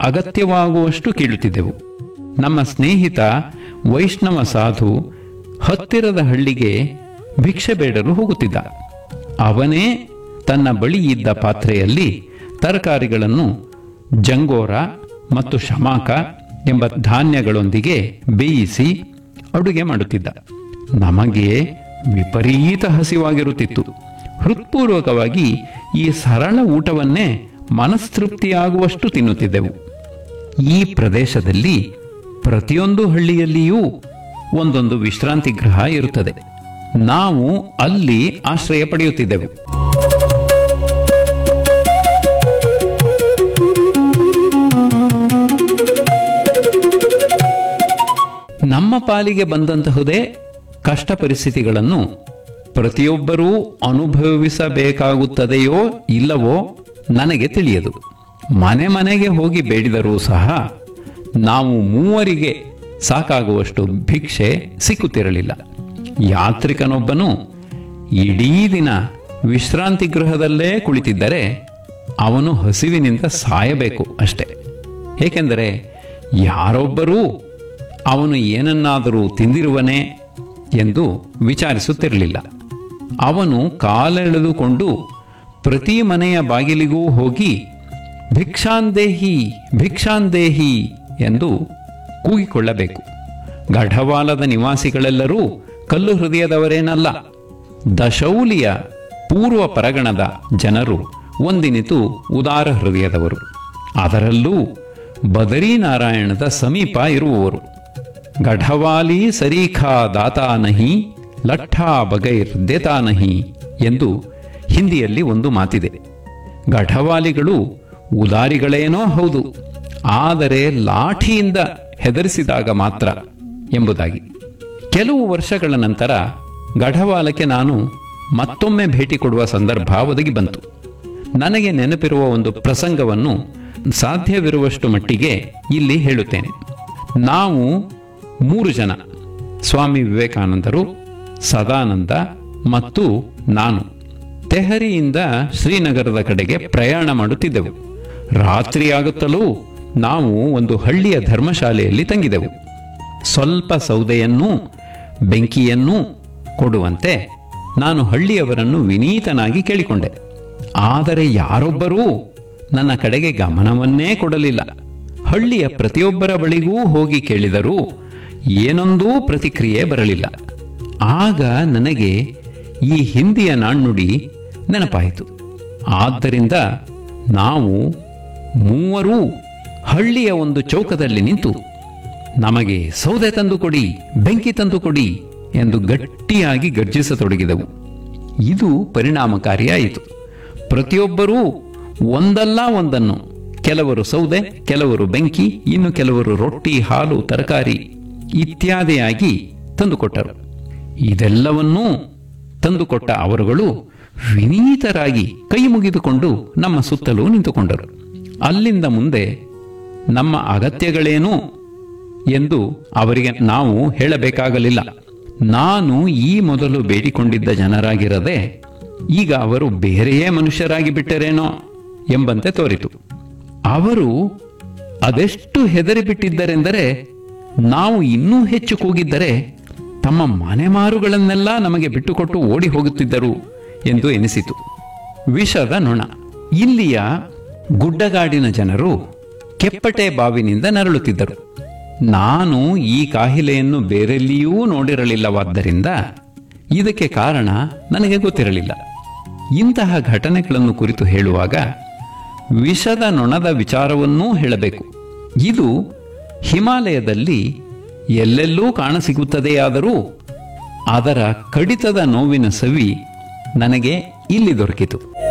ಅಗತ್ಯವಾಗುವಷ್ಟು ಕೇಳುತ್ತಿದ್ದೆವು ನಮ್ಮ ಸ್ನೇಹಿತ ವೈಷ್ಣವ ಸಾಧು ಹತ್ತಿರದ ಹಳ್ಳಿಗೆ ಭಿಕ್ಷೆ ಬೇಡಲು ಹೋಗುತ್ತಿದ್ದ ಅವನೇ ತನ್ನ ಬಳಿ ಇದ್ದ ಪಾತ್ರೆಯಲ್ಲಿ ತರಕಾರಿಗಳನ್ನು ಜಂಗೋರ ಮತ್ತು ಶಮಾಕ ಎಂಬ ಧಾನ್ಯಗಳೊಂದಿಗೆ ಬೇಯಿಸಿ ಅಡುಗೆ ಮಾಡುತ್ತಿದ್ದ ನಮಗೆ ವಿಪರೀತ ಹಸಿವಾಗಿರುತ್ತಿತ್ತು ಹೃತ್ಪೂರ್ವಕವಾಗಿ ಈ ಸರಳ ಊಟವನ್ನೇ ಮನಸ್ತೃಪ್ತಿಯಾಗುವಷ್ಟು ತಿನ್ನುತ್ತಿದ್ದೆವು ಈ ಪ್ರದೇಶದಲ್ಲಿ ಪ್ರತಿಯೊಂದು ಹಳ್ಳಿಯಲ್ಲಿಯೂ ಒಂದೊಂದು ವಿಶ್ರಾಂತಿ ಗೃಹ ಇರುತ್ತದೆ ನಾವು ಅಲ್ಲಿ ಆಶ್ರಯ ಪಡೆಯುತ್ತಿದ್ದೆವು ನಮ್ಮ ಪಾಲಿಗೆ ಬಂದಂತಹುದೇ ಕಷ್ಟ ಪರಿಸ್ಥಿತಿಗಳನ್ನು ಪ್ರತಿಯೊಬ್ಬರೂ ಅನುಭವಿಸಬೇಕಾಗುತ್ತದೆಯೋ ಇಲ್ಲವೋ ನನಗೆ ತಿಳಿಯದು ಮನೆ ಮನೆಗೆ ಹೋಗಿ ಬೇಡಿದರೂ ಸಹ ನಾವು ಮೂವರಿಗೆ ಸಾಕಾಗುವಷ್ಟು ಭಿಕ್ಷೆ ಸಿಕ್ಕುತ್ತಿರಲಿಲ್ಲ ಯಾತ್ರಿಕನೊಬ್ಬನು ಇಡೀ ದಿನ ವಿಶ್ರಾಂತಿ ಗೃಹದಲ್ಲೇ ಕುಳಿತಿದ್ದರೆ ಅವನು ಹಸಿವಿನಿಂದ ಸಾಯಬೇಕು ಅಷ್ಟೆ ಏಕೆಂದರೆ ಯಾರೊಬ್ಬರೂ ಅವನು ಏನನ್ನಾದರೂ ತಿಂದಿರುವನೇ ಎಂದು ವಿಚಾರಿಸುತ್ತಿರಲಿಲ್ಲ ಅವನು ಕಾಲೆಳೆದುಕೊಂಡು ಪ್ರತಿ ಮನೆಯ ಬಾಗಿಲಿಗೂ ಹೋಗಿ ಭಿಕ್ಷಾಂದೇಹಿ ಭಿಕ್ಷಾಂದೇಹಿ ಎಂದು ಕೂಗಿಕೊಳ್ಳಬೇಕು ಗಢವಾಲದ ನಿವಾಸಿಗಳೆಲ್ಲರೂ ಕಲ್ಲು ಹೃದಯದವರೇನಲ್ಲ ದಶೌಲಿಯ ಪೂರ್ವ ಪರಗಣದ ಜನರು ಒಂದಿನಿತು ಉದಾರ ಹೃದಯದವರು ಅದರಲ್ಲೂ ಬದರೀನಾರಾಯಣದ ಸಮೀಪ ಇರುವವರು ಗಢವಾಲಿ ಸರೀಖಾ ದಾತಾ ನಹಿ ಲಠ್ಠಾ ಬಗೈರ್ ದೇತಾ ನಹಿ ಎಂದು ಹಿಂದಿಯಲ್ಲಿ ಒಂದು ಮಾತಿದೆ ಗಢವಾಲಿಗಳು ಉದಾರಿಗಳೇನೋ ಹೌದು ಆದರೆ ಲಾಠಿಯಿಂದ ಹೆದರಿಸಿದಾಗ ಮಾತ್ರ ಎಂಬುದಾಗಿ ಕೆಲವು ವರ್ಷಗಳ ನಂತರ ಗಢವಾಲಕ್ಕೆ ನಾನು ಮತ್ತೊಮ್ಮೆ ಭೇಟಿ ಕೊಡುವ ಸಂದರ್ಭ ಒದಗಿ ಬಂತು ನನಗೆ ನೆನಪಿರುವ ಒಂದು ಪ್ರಸಂಗವನ್ನು ಸಾಧ್ಯವಿರುವಷ್ಟು ಮಟ್ಟಿಗೆ ಇಲ್ಲಿ ಹೇಳುತ್ತೇನೆ ನಾವು ಮೂರು ಜನ ಸ್ವಾಮಿ ವಿವೇಕಾನಂದರು ಸದಾನಂದ ಮತ್ತು ನಾನು ತೆಹರಿಯಿಂದ ಶ್ರೀನಗರದ ಕಡೆಗೆ ಪ್ರಯಾಣ ಮಾಡುತ್ತಿದ್ದೆವು ರಾತ್ರಿಯಾಗುತ್ತಲೂ ನಾವು ಒಂದು ಹಳ್ಳಿಯ ಧರ್ಮಶಾಲೆಯಲ್ಲಿ ತಂಗಿದೆವು ಸ್ವಲ್ಪ ಸೌದೆಯನ್ನೂ ಬೆಂಕಿಯನ್ನೂ ಕೊಡುವಂತೆ ನಾನು ಹಳ್ಳಿಯವರನ್ನು ವಿನೀತನಾಗಿ ಕೇಳಿಕೊಂಡೆ ಆದರೆ ಯಾರೊಬ್ಬರೂ ನನ್ನ ಕಡೆಗೆ ಗಮನವನ್ನೇ ಕೊಡಲಿಲ್ಲ ಹಳ್ಳಿಯ ಪ್ರತಿಯೊಬ್ಬರ ಬಳಿಗೂ ಹೋಗಿ ಕೇಳಿದರೂ ಏನೊಂದೂ ಪ್ರತಿಕ್ರಿಯೆ ಬರಲಿಲ್ಲ ಆಗ ನನಗೆ ಈ ಹಿಂದಿಯ ನಾಣ್ಣುಡಿ ನೆನಪಾಯಿತು ಆದ್ದರಿಂದ ನಾವು ಮೂವರೂ ಹಳ್ಳಿಯ ಒಂದು ಚೌಕದಲ್ಲಿ ನಿಂತು ನಮಗೆ ಸೌದೆ ತಂದು ಕೊಡಿ ಬೆಂಕಿ ತಂದು ಕೊಡಿ ಎಂದು ಗಟ್ಟಿಯಾಗಿ ಗರ್ಜಿಸತೊಡಗಿದೆವು ಇದು ಪರಿಣಾಮಕಾರಿಯಾಯಿತು ಪ್ರತಿಯೊಬ್ಬರೂ ಒಂದಲ್ಲ ಒಂದನ್ನು ಕೆಲವರು ಸೌದೆ ಕೆಲವರು ಬೆಂಕಿ ಇನ್ನು ಕೆಲವರು ರೊಟ್ಟಿ ಹಾಲು ತರಕಾರಿ ಇತ್ಯಾದಿಯಾಗಿ ತಂದುಕೊಟ್ಟರು ಇದೆಲ್ಲವನ್ನೂ ತಂದುಕೊಟ್ಟ ಅವರುಗಳು ವಿನೀತರಾಗಿ ಕೈ ಮುಗಿದುಕೊಂಡು ನಮ್ಮ ಸುತ್ತಲೂ ನಿಂತುಕೊಂಡರು ಅಲ್ಲಿಂದ ಮುಂದೆ ನಮ್ಮ ಅಗತ್ಯಗಳೇನು ಎಂದು ಅವರಿಗೆ ನಾವು ಹೇಳಬೇಕಾಗಲಿಲ್ಲ ನಾನು ಈ ಮೊದಲು ಬೇಡಿಕೊಂಡಿದ್ದ ಜನರಾಗಿರದೆ ಈಗ ಅವರು ಬೇರೆಯೇ ಮನುಷ್ಯರಾಗಿ ಬಿಟ್ಟರೇನೋ ಎಂಬಂತೆ ತೋರಿತು ಅವರು ಅದೆಷ್ಟು ಹೆದರಿಬಿಟ್ಟಿದ್ದರೆಂದರೆ ನಾವು ಇನ್ನೂ ಹೆಚ್ಚು ಕೂಗಿದ್ದರೆ ತಮ್ಮ ಮನೆಮಾರುಗಳನ್ನೆಲ್ಲ ನಮಗೆ ಬಿಟ್ಟುಕೊಟ್ಟು ಓಡಿ ಹೋಗುತ್ತಿದ್ದರು ಎಂದು ಎನಿಸಿತು ವಿಷದ ನೊಣ ಇಲ್ಲಿಯ ಗುಡ್ಡಗಾಡಿನ ಜನರು ಕೆಪ್ಪಟೆ ಬಾವಿನಿಂದ ನರಳುತ್ತಿದ್ದರು ನಾನು ಈ ಕಾಹಿಲೆಯನ್ನು ಬೇರೆಲ್ಲಿಯೂ ನೋಡಿರಲಿಲ್ಲವಾದ್ದರಿಂದ ಇದಕ್ಕೆ ಕಾರಣ ನನಗೆ ಗೊತ್ತಿರಲಿಲ್ಲ ಇಂತಹ ಘಟನೆಗಳನ್ನು ಕುರಿತು ಹೇಳುವಾಗ ವಿಷದ ನೊಣದ ವಿಚಾರವನ್ನೂ ಹೇಳಬೇಕು ಇದು ಹಿಮಾಲಯದಲ್ಲಿ ಎಲ್ಲೆಲ್ಲೂ ಕಾಣಸಿಗುತ್ತದೆಯಾದರೂ ಅದರ ಕಡಿತದ ನೋವಿನ ಸವಿ ನನಗೆ ಇಲ್ಲಿ ದೊರಕಿತು